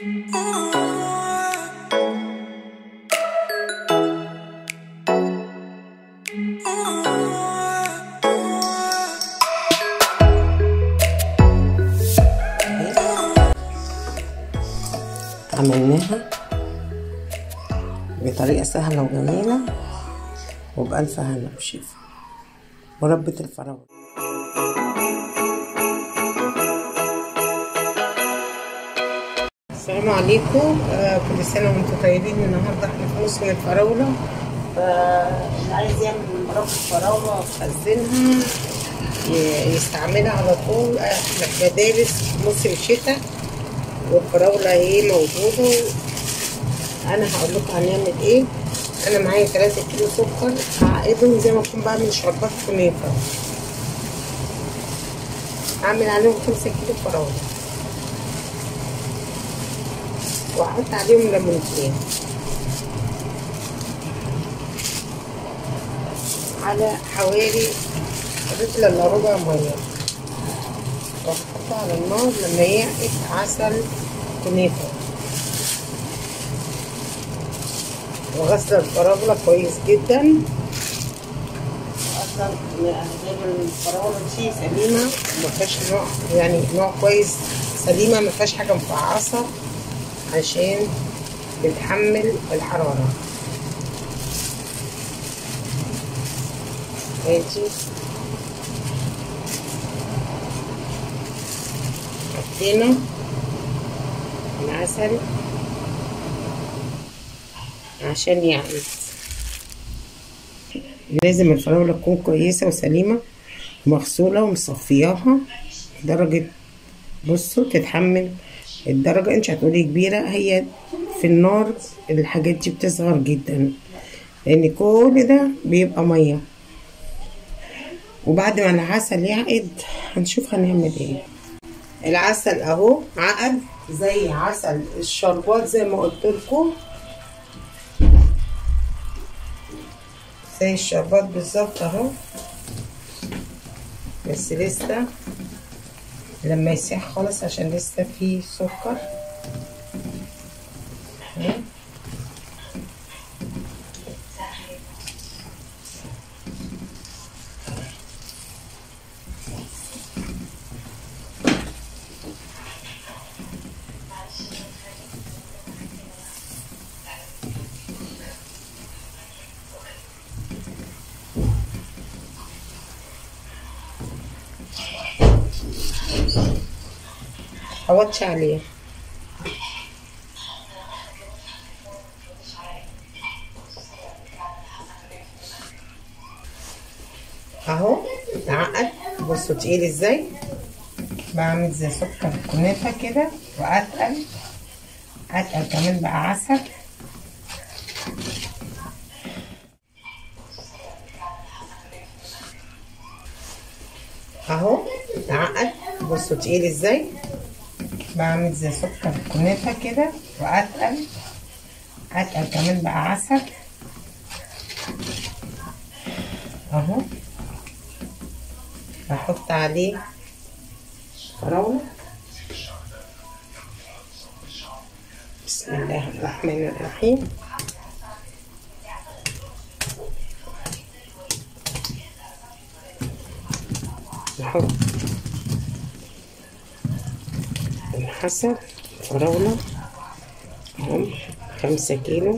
عملناها بطريقة سهلة وجميلة وبألف هنا وشفا مربة الفراولة السلام عليكم آه كل سنة وانتم طيبين النهاردة احنا في موسم الفراولة فاللي عايز يعمل مربى فراولة يخزنها ي- يستعملها على طول احنا في مدارس في موسم الشتاء والفراولة اهي موجودة انا هقول لكم هنعمل ايه انا معايا 3 كيلو سكر هعقدهم زي ما اكون بعمل شربات كنافة هعمل عليهم 5 كيلو فراولة واحط عليهم ليمونتين على حوالي رتل الا ربع ميه واحطها على النار لما يعقد عسل كنافه وغسل الفراولة كويس جدا اصلا جايب الفراولة دي سليمة مفيهاش نوع يعني نوع كويس سليمة مفيهاش حاجة مفعصة عشان بتحمل الحرارة ادي حطينا العسل عشان يعقد لازم الفراولة تكون كويسة وسليمة ومغسولة ومصفياها درجة بصوا تتحمل الدرجة انت هتقولي كبيرة هي في النار الحاجات دي بتصغر جدا لان كل ده بيبقى مية وبعد ما العسل يعقد هنشوف هنعمل ايه العسل اهو عقد زي عسل الشربات زي ما قلت لكم زي الشربات بالظبط اهو بس لسه لما يسيح خالص عشان لسه فيه سكر اهو. حوضش عليه اهو اتعقد بصوا تقيل ازاي بعمل زي سكر كنافه كده واتقل اتقل كمان بقى عسل اهو اتعقد بصوا تقيل ازاي بعمل زي سكر كنافه كده واتقل اتقل كمان بقى عسل اهو بحط عليه فراولة بسم الله الرحمن الرحيم نحط الحسب فراولة هم خمسة كيلو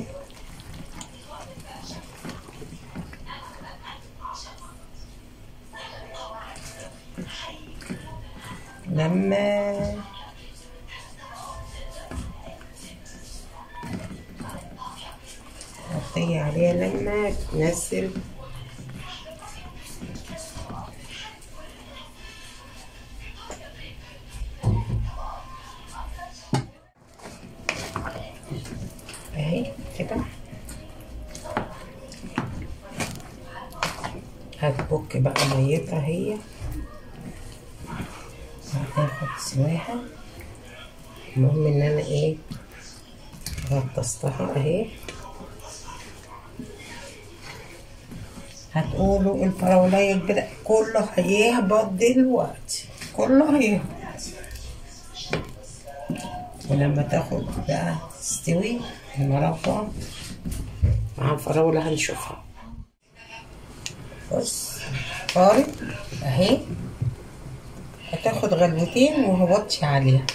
لما غطية عليها لما تنزل اهي كده هتبك بقى ميتها هي هتاخد سواها المهم ان انا ايه غطستها اهي هتقولوا الفراولية كبيرة كله هيهبط دلوقتي كله هيهبط ولما تاخد بقى تستوي المربى مع الفراولة هنشوفها بص فارط اهي هتاخد غلوتين وهوطي عليها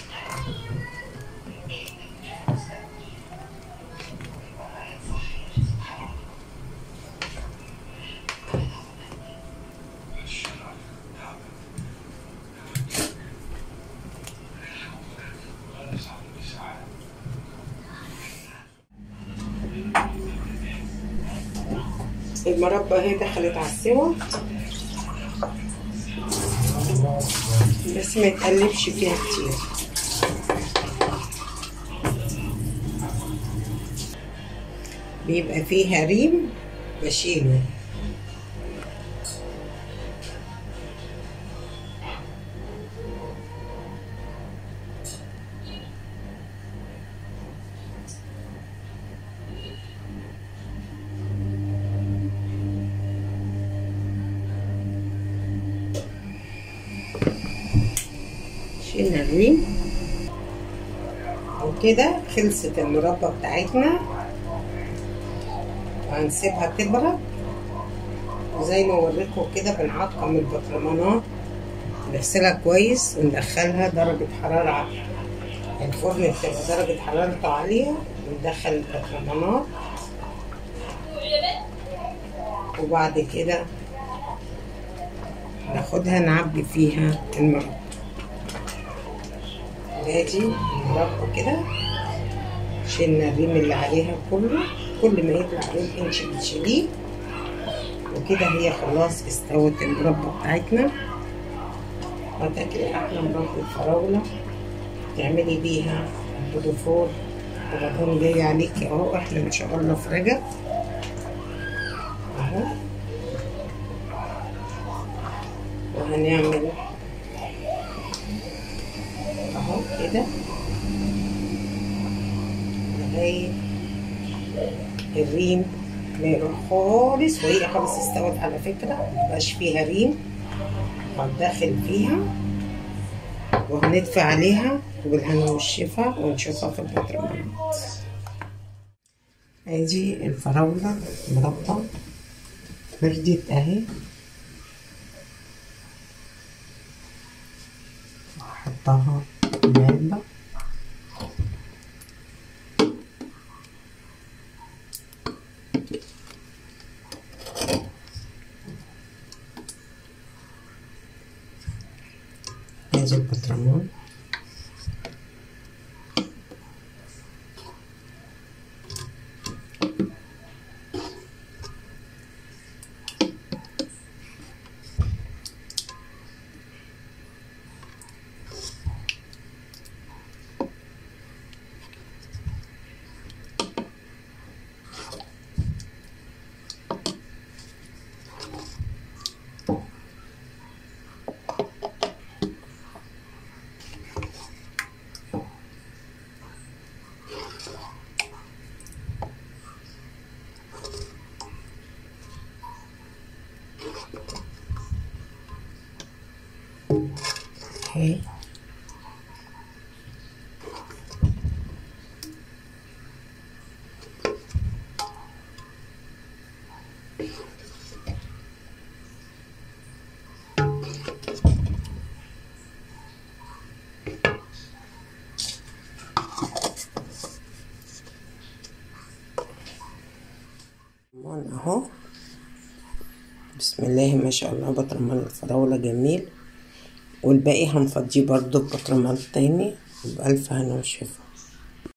المربى اهي دخلت على السوا بس ما يتقلبش فيها كتير بيبقى فيها ريم بشيله شيلنا الريم وكده خلصت المربى بتاعتنا وهنسيبها تبرد وزي ما وريتكم كده بنعقم البطرمانات نغسلها كويس وندخلها درجة حرارة الفرن بتبقى درجة حرارته عالية وندخل البطرمانات وبعد كده ناخدها نعبي فيها المربى ادي المربى كده شلنا الريم اللي عليها كله كل ما يطلع ريم انش بتشيليه وكده هي خلاص استوت المربى بتاعتنا وتاكلي احلى مربى فراوله تعملي بيها بروفور رمضان جاي عليكي اهو احنا ان شاء الله في رجب اهو وهنعمل اهو كده لغاية الريم ما يروح خالص وهي خلاص استوت على فكرة مبقاش فيها ريم هتدخل فيها وهندفع عليها بالهنا والشفا ونشوفها في البطرمانات ادي الفراولة مربى بردت اهي احطها في العلبة ادي البطرمان اهي رمان اهو بسم الله ما شاء الله بطرمان الفراولة جميل والباقي هنفضيه برضو ببطرمان تاني بألف هنا وشفا